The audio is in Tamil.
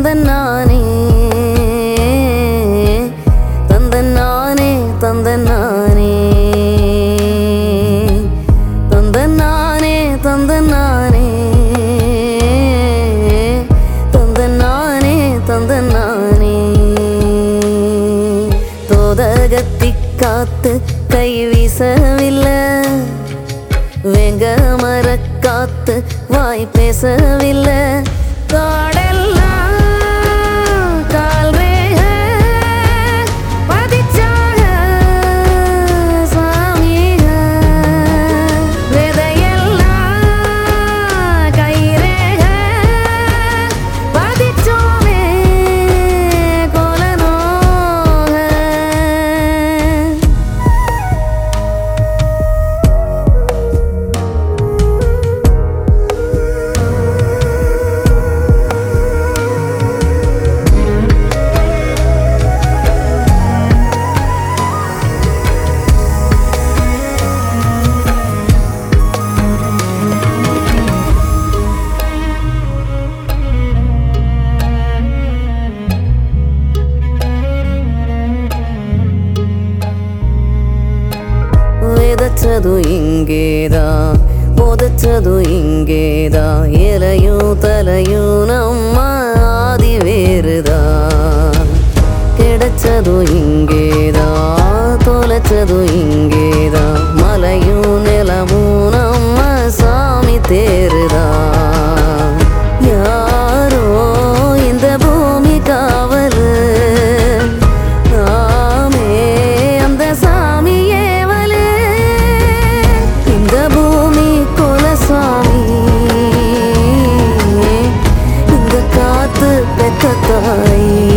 தந்த நானே தந்த நானே தந்த நானே தந்த நானே தந்த நானே தந்த நானே தந்த நானே தோதகத்தி காத்து கை வீசவில்லை வெங்க மரக்காத்து வாய் பேசவில்லை காடெல்லாம் கால் ரேக பதிச்சாக சாமிக விதையெல்லாம் கை ரேக பதிச்சோமே கோலனோக விதைச்சது இங்கேதா புதைச்சது இங்கேதா இலையும் தலையும் நம்ம ஆதி வேறுதா கிடைச்சது இங்கேதா தொலைச்சது இங்கேதா மலையும் நிலமும் நம்ம சாமி தேருதா யாரோ இந்த பூமி காவலு நாமே அந்த சாமி ஏவலு இந்த பூமி குலசாமி இந்த காத்து பெத்த தாய்